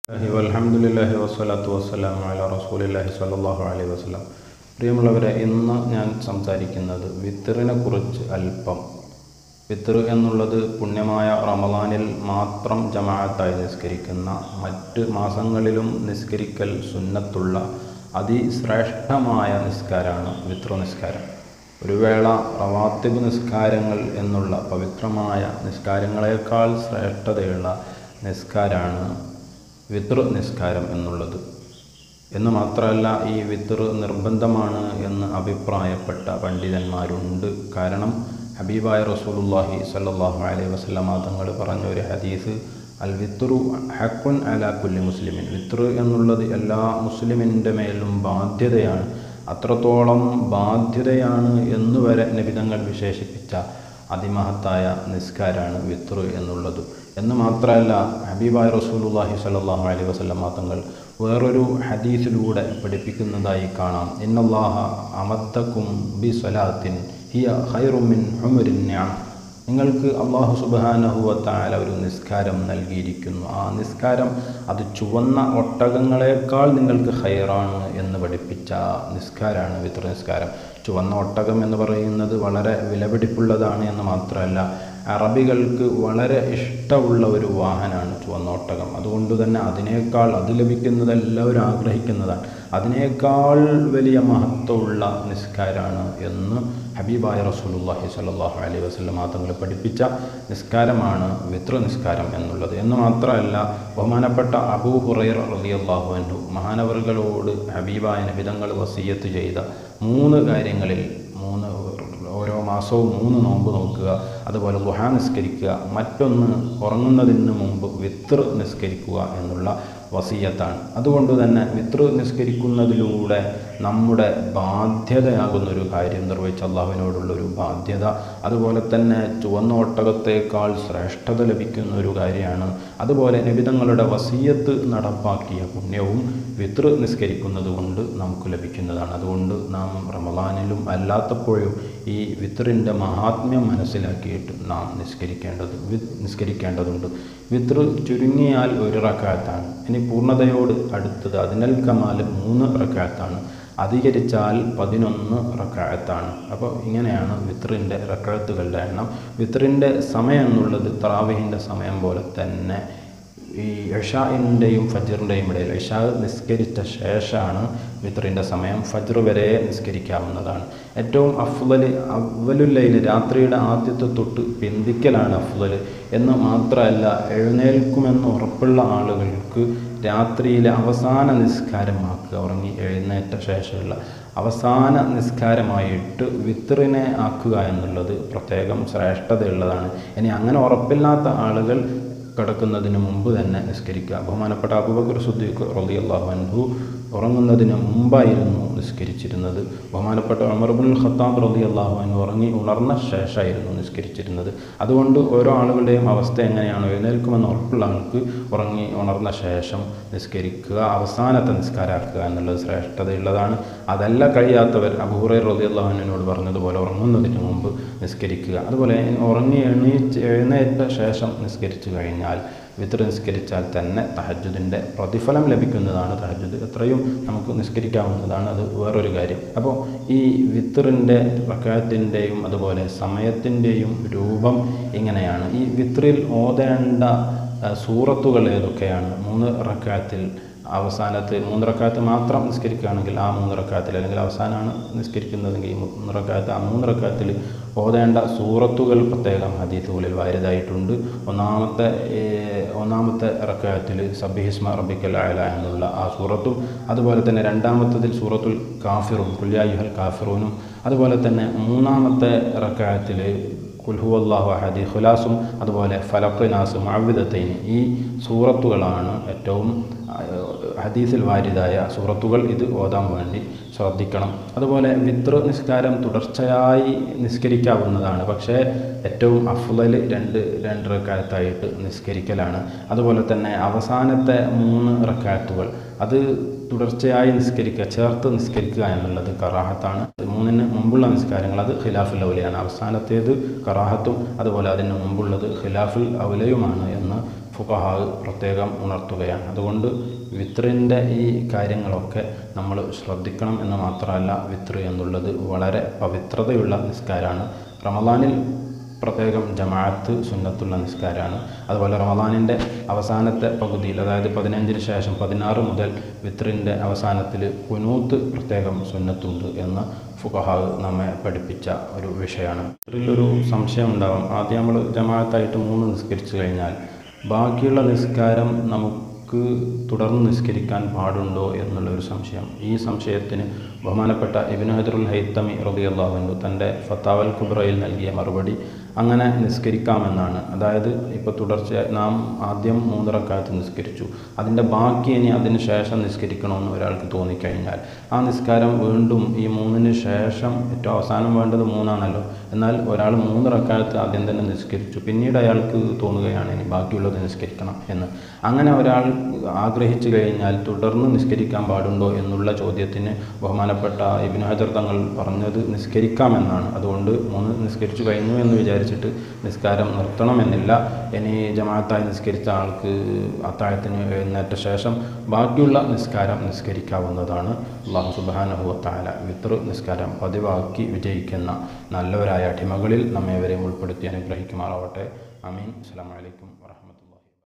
അലഹമുല്ലാഹി വസ്സലാത്തു വസ്സലാം അല റസൂലില്ലാഹി സ്വല്ലല്ലാഹു അലൈഹി വസ്ലാം പ്രിയമുള്ളവരെ ഇന്ന് ഞാൻ സംസാരിക്കുന്നത് വിത്തറിനെ കുറിച്ച് അല്പം വിത്തർ എന്നുള്ളത് പുണ്യമായ റമദാനിൽ മാത്രം ജമാഅത്തായി നിസ്കരിക്കുന്ന മറ്റ് മാസങ്ങളിലും നിസ്കരിക്കൽ സുന്നത്തുള്ള അതിശ്രേഷ്ഠമായ നിസ്കാരമാണ് വിത്ര നിസ്കാരം ഒരു വേള റവാത്തിബ് നിസ്കാരങ്ങൾ എന്നുള്ള പവിത്രമായ നിസ്കാരങ്ങളെക്കാൾ ശ്രേഷ്ഠതയുള്ള നിസ്കാരമാണ് വിത്തർ നിസ്കാരം എന്നുള്ളത് എന്ന് മാത്രമല്ല ഈ വിത്തർ നിർബന്ധമാണ് എന്ന് അഭിപ്രായപ്പെട്ട പണ്ഡിതന്മാരുണ്ട് കാരണം ഹബീബായ റസൂലുല്ലാഹി സല്ലാഹു അലൈഹി വസ്ലാം തങ്ങൾ പറഞ്ഞ ഒരു ഹദീസ് അൽ വിത്തുറു ഹക്കുൻ അല കുല്ലി മുസ്ലിമിൻ വിത്തർ എന്നുള്ളത് എല്ലാ മുസ്ലിമിൻ്റെ മേലും ബാധ്യതയാണ് അത്രത്തോളം ബാധ്യതയാണ് എന്ന് വരെ നിബിതങ്ങൾ വിശേഷിപ്പിച്ച അതിമഹത്തായ നിസ്കാരാണ് വിത്തർ എന്നുള്ളത് എന്ന് മാത്രമല്ല ഹബീബായ് റസൂലുല്ലാഹി സ്വല്ലല്ലാഹു അലൈഹി വസല്ലം തങ്ങൾ വേറൊരു ഹദീസിലൂടെ പഠിപ്പിക്കുന്നതായി കാണാം ഇന്നല്ലാഹ അമത്തക്കും ബി സ്വലാത്തിൻ ഹിയ ഹൈറുമിൻ ഹുമരിൻ ഞാം നിങ്ങൾക്ക് അള്ളാഹു സുബാനഹുവത്തായ ഒരു നിസ്കാരം നൽകിയിരിക്കുന്നു ആ നിസ്കാരം അത് ചുവന്ന ഒട്ടകങ്ങളെക്കാൾ നിങ്ങൾക്ക് ഹൈറാണ് എന്ന് പഠിപ്പിച്ച നിസ്കാരമാണ് വിത്ര നിസ്കാരം ചുവന്ന ഒട്ടകം എന്ന് പറയുന്നത് വളരെ വിലപിടിപ്പുള്ളതാണ് എന്ന് മാത്രമല്ല അറബികൾക്ക് വളരെ ഇഷ്ടമുള്ള ഒരു വാഹനമാണ് ചുവന്ന ഒട്ടകം അതുകൊണ്ട് തന്നെ അതിനേക്കാൾ അത് ലഭിക്കുന്നത് എല്ലാവരും ആഗ്രഹിക്കുന്നതാണ് അതിനേക്കാൾ വലിയ മഹത്വമുള്ള നിസ്കാരമാണ് എന്ന് ഹബീബായ റസൂലുല്ലാഹി സ്വല്ലല്ലാഹു അലൈഹി വസല്ലം തങ്ങൾ പഠിപ്പിച്ച നിസ്കാരമാണ് വിത്ര നിസ്കാരം എന്നുള്ളത് എന്ന് മാത്രമല്ല ബഹുമാനപ്പെട്ട അബൂ ഹുറൈർ റളിയല്ലാഹു അൻഹു മഹാനവറുകളോട് ഹബീബായ നബിതങ്ങൾ വസീയത്ത് ചെയ്ത മൂന്ന് കാര്യങ്ങളിൽ മൂന്ന് ഓരോ മാസവും മൂന്ന് നോമ്പ് നോക്കുക അതുപോലെ ലുഹ നിസ്കരിക്കുക മറ്റൊന്ന് ഉറങ്ങുന്നതിന് മുമ്പ് വിത്തർ നിസ്കരിക്കുക എന്നുള്ള വസീയത്താണ് അതുകൊണ്ട് തന്നെ വിത്തർ നിസ്കരിക്കുന്നതിലൂടെ നമ്മുടെ ബാധ്യതയാകുന്ന ഒരു കാര്യം നിർവഹിച്ച അള്ളാഹുവിനോടുള്ള ഒരു ബാധ്യത അതുപോലെ തന്നെ ചുവന്ന ഒട്ടകത്തേക്കാൾ ശ്രേഷ്ഠത ലഭിക്കുന്ന ഒരു കാര്യമാണ് അതുപോലെ നിബിതങ്ങളുടെ വസീയത്ത് നടപ്പാക്കിയ പുണ്യവും വിത്തർ നിസ്കരിക്കുന്നത് കൊണ്ട് നമുക്ക് ലഭിക്കുന്നതാണ് അതുകൊണ്ട് നാം റമദാനിലും അല്ലാത്തപ്പോഴും ഈ വിത്തറിൻ്റെ മഹാത്മ്യം മനസ്സിലാക്കിയിട്ട് നാം നിസ്കരിക്കേണ്ടത് നിസ്കരിക്കേണ്ടതുണ്ട് വിത്തർ ചുരുങ്ങിയാൽ ഒരു റക്കാത്താണ് ഇനി പൂർണ്ണതയോട് അടുത്തത് അതിനൽ കമാൽ മൂന്ന് റക്കാത്താണ് അധികരിച്ചാൽ പതിനൊന്ന് റക്കായത്താണ് അപ്പോൾ ഇങ്ങനെയാണ് വിത്തറിൻ്റെ റക്കായത്തുകളുടെ എണ്ണം വിത്തറിൻ്റെ സമയം എന്നുള്ളത് തറാവിഹിൻ്റെ സമയം പോലെ തന്നെ ഈ ഇഷാഇൻ്റെയും ഫജറിൻ്റെയും ഇടയിൽ ഇഷാ നിസ്കരിച്ച ശേഷമാണ് വിത്തറിൻ്റെ സമയം ഫജർ വരെ നിസ്കരിക്കാവുന്നതാണ് ഏറ്റവും അഫ്ലൽ അവലുല്ലയിൽ രാത്രിയുടെ ആദ്യത്തെ തൊട്ട് പിന്തിക്കലാണ് അഫ്ലൽ എന്ന് മാത്രമല്ല എഴുന്നേൽക്കുമെന്ന് ഉറപ്പുള്ള ആളുകൾക്ക് രാത്രിയിലെ അവസാന നിസ്കാരമാക്കുക ഉറങ്ങി എഴുന്നേറ്റ ശേഷമുള്ള അവസാന നിസ്കാരമായിട്ട് വിത്തറിനെ ആക്കുക എന്നുള്ളത് പ്രത്യേകം ശ്രേഷ്ഠതയുള്ളതാണ് ഇനി അങ്ങനെ ഉറപ്പില്ലാത്ത ആളുകൾ കിടക്കുന്നതിന് മുമ്പ് തന്നെ നിസ്കരിക്കുക ബഹുമാനപ്പെട്ട അബുബക്കർ സുദ്ദീഖ് റളിയല്ലാഹു അൻഹു ഉറങ്ങുന്നതിന് മുമ്പായിരുന്നു നിസ്കരിച്ചിരുന്നത് ബഹുമാനപ്പെട്ട അമർബുൽ ഖത്താബ് റളിയല്ലാഹു അൻഹു ഉറങ്ങി ഉണർന്ന ശേഷമായിരുന്നു നിസ്കരിച്ചിരുന്നത് അതുകൊണ്ട് ഓരോ ആളുകളുടെയും അവസ്ഥ എങ്ങനെയാണോ എഴുന്നേൽക്കുമെന്ന് ഉറപ്പുള്ള ആൾക്ക് ഉറങ്ങി ഉണർന്ന ശേഷം നിസ്കരിക്കുക അവസാനത്തെ നിസ്കാരാക്കുക എന്നുള്ളത് ശ്രേഷ്ഠതയുള്ളതാണ് അതല്ല കഴിയാത്തവർ അബൂറൈ റളിയല്ലാഹുവിനോട് പറഞ്ഞതുപോലെ ഉറങ്ങുന്നതിന് മുമ്പ് നിസ്കരിക്കുക അതുപോലെ ഉറങ്ങി എണീച്ച് എഴുന്നേറ്റ ശേഷം നിസ്കരിച്ചു കഴിഞ്ഞാൽ വിത്ര നിസ്കരിച്ചാൽ തന്നെ തഹജുദിൻ്റെ പ്രതിഫലം ലഭിക്കുന്നതാണ് തഹജുദ് എത്രയും നമുക്ക് നിസ്കരിക്കാവുന്നതാണ് അത് വേറൊരു കാര്യം അപ്പോൾ ഈ വിത്തറിൻ്റെ റക്കാത്തിൻ്റെയും അതുപോലെ സമയത്തിൻ്റെയും രൂപം ഇങ്ങനെയാണ് ഈ വിത്രിൽ ഓതേണ്ട സൂറത്തുകൾ ഏതൊക്കെയാണ് മൂന്ന് റക്കാത്തിൽ അവസാനത്ത് മൂന്ന് റക്കാത്ത് മാത്രം നിസ്കരിക്കുകയാണെങ്കിൽ ആ മൂന്ന് റക്കാത്തിൽ അല്ലെങ്കിൽ അവസാനമാണ് നിസ്കരിക്കുന്നതെങ്കിൽ ഈ മൂന്ന് റക്കാത്ത് ആ മൂന്ന് റക്കാത്തിൽ ഓതേണ്ട സൂറത്തുകൾ പ്രത്യേകം ഹദീസുകളിൽ വാരിതായിട്ടുണ്ട് ഒന്നാമത്തെ ഒന്നാമത്തെ റക്കാത്തിൽ സബിഹിസ്മ റബിക്കൽ അയല എന്നുള്ള ആ സൂറത്തും അതുപോലെ തന്നെ രണ്ടാമത്തതിൽ സൂറത്തുൽ കാഫിറും കുല്യായുഹൽ കാഫിറൂനും അതുപോലെ തന്നെ മൂന്നാമത്തെ റക്കാത്തിൽ കുൽഹു അള്ളാഹു അഹദി ഖുലാസും അതുപോലെ ഫലഖ് നാസും അവിദത്തൈൻ ഈ സൂറത്തുകളാണ് ഏറ്റവും ഹദീസിൽ വാരിതായ സൂറത്തുകൾ ഇത് ഓതാൻ വേണ്ടി ശ്രദ്ധിക്കണം അതുപോലെ വിത്ര നിസ്കാരം തുടർച്ചയായി നിസ്കരിക്കാവുന്നതാണ് പക്ഷേ ഏറ്റവും അഫ്ലൽ രണ്ട് രണ്ട് റക്കായത്തായിട്ട് നിസ്കരിക്കലാണ് അതുപോലെ തന്നെ അവസാനത്തെ മൂന്ന് റക്കായത്തുകൾ അത് തുടർച്ചയായി നിസ്കരിക്കുക ചേർത്ത് നിസ്കരിക്കുക എന്നുള്ളത് കറാഹത്താണ് മൂന്നിന് മുമ്പുള്ള നിസ്കാരങ്ങൾ അത് ഖിലാഫുൽ ഔലയാണ് അവസാനത്തേത് കറാഹത്തും അതുപോലെ അതിന് മുമ്പുള്ളത് ഖിലാഫുൽ ഔലയുമാണ് എന്ന് ഫുഖഹാ പ്രത്യേകം ഉണർത്തുകയാണ് അതുകൊണ്ട് വിത്രിൻ്റെ ഈ കാര്യങ്ങളൊക്കെ നമ്മൾ ശ്രദ്ധിക്കണം എന്ന് മാത്രമല്ല വിത്ര് എന്നുള്ളത് വളരെ പവിത്രതയുള്ള നിസ്കാരമാണ് റമദാനിൽ പ്രത്യേകം ജമാഅത്ത് സുന്നത്തുള്ള നിസ്കാരമാണ് അതുപോലെ റമദാനിൻ്റെ അവസാനത്തെ പകുതിയിൽ അതായത് പതിനഞ്ചിന് ശേഷം പതിനാറ് മുതൽ വിത്രിൻ്റെ അവസാനത്തിൽ കുനൂത്ത് പ്രത്യേകം സുന്നത്തുണ്ട് എന്ന് ഫുഖഹാവ് നമ്മെ പഠിപ്പിച്ച ഒരു വിഷയമാണ് ഇതിലൊരു സംശയം ഉണ്ടാവും ആദ്യം നമ്മൾ ജമാഅത്തായിട്ട് മൂന്ന് നിസ്കരിച്ചു കഴിഞ്ഞാൽ ബാക്കിയുള്ള നിസ്കാരം നമുക്ക് തുടർന്ന് നിസ്കരിക്കാൻ പാടുണ്ടോ എന്നുള്ള ഒരു സംശയം ഈ സംശയത്തിന് ബഹുമാനപ്പെട്ട ഇബിന് ഹജറുൽ ഹൈത്തമി റബിയല്ലാഹുവിൻ്റെ തൻ്റെ ഫത്താവൽ കുബ്രയിൽ നൽകിയ മറുപടി അങ്ങനെ നിസ്കരിക്കാമെന്നാണ് അതായത് ഇപ്പോൾ തുടർച്ചയായി നാം ആദ്യം മൂന്നിറക്കാലത്ത് നിസ്കരിച്ചു അതിൻ്റെ ബാക്കി ഇനി അതിന് ശേഷം നിസ്കരിക്കണമെന്ന് ഒരാൾക്ക് തോന്നിക്കഴിഞ്ഞാൽ ആ നിസ്കാരം വീണ്ടും ഈ മൂന്നിന് ശേഷം ഏറ്റവും അവസാനം വേണ്ടത് മൂന്നാണല്ലോ എന്നാൽ ഒരാൾ മൂന്ന് റക്കാലത്ത് ആദ്യം തന്നെ നിസ്കരിച്ചു പിന്നീട് അയാൾക്ക് തോന്നുകയാണ് ഇനി ബാക്കിയുള്ളത് നിസ്കരിക്കണം എന്ന് അങ്ങനെ ഒരാൾ ആഗ്രഹിച്ചു കഴിഞ്ഞാൽ തുടർന്ന് നിസ്കരിക്കാൻ പാടുണ്ടോ എന്നുള്ള ചോദ്യത്തിന് ബഹുമാനപ്പെട്ട ഇബിൻ ഹജർ തങ്ങൾ പറഞ്ഞത് നിസ്കരിക്കാമെന്നാണ് അതുകൊണ്ട് മൂന്ന് നിസ്കരിച്ചു കഴിഞ്ഞു എന്ന് വിചാരിച്ചിട്ട് നിസ്കാരം നിർത്തണമെന്നില്ല ഇനി ജമാഅത്തായി നിസ്കരിച്ച ആൾക്ക് അത്താഴത്തിന് എഴുന്നേറ്റ ശേഷം ബാക്കിയുള്ള നിസ്കാരം നിസ്കരിക്കാവുന്നതാണ് അള്ളാഹു സുബാനഹു താല വിത്ർ നിസ്കാരം പതിവാക്കി വിജയിക്കുന്ന നല്ലവരായ അടിമകളിൽ നമ്മെ വരെയും ഉൾപ്പെടുത്തി അനുഗ്രഹിക്കുമാറാവട്ടെ അമീൻ അസ്സാം വലൈക്കും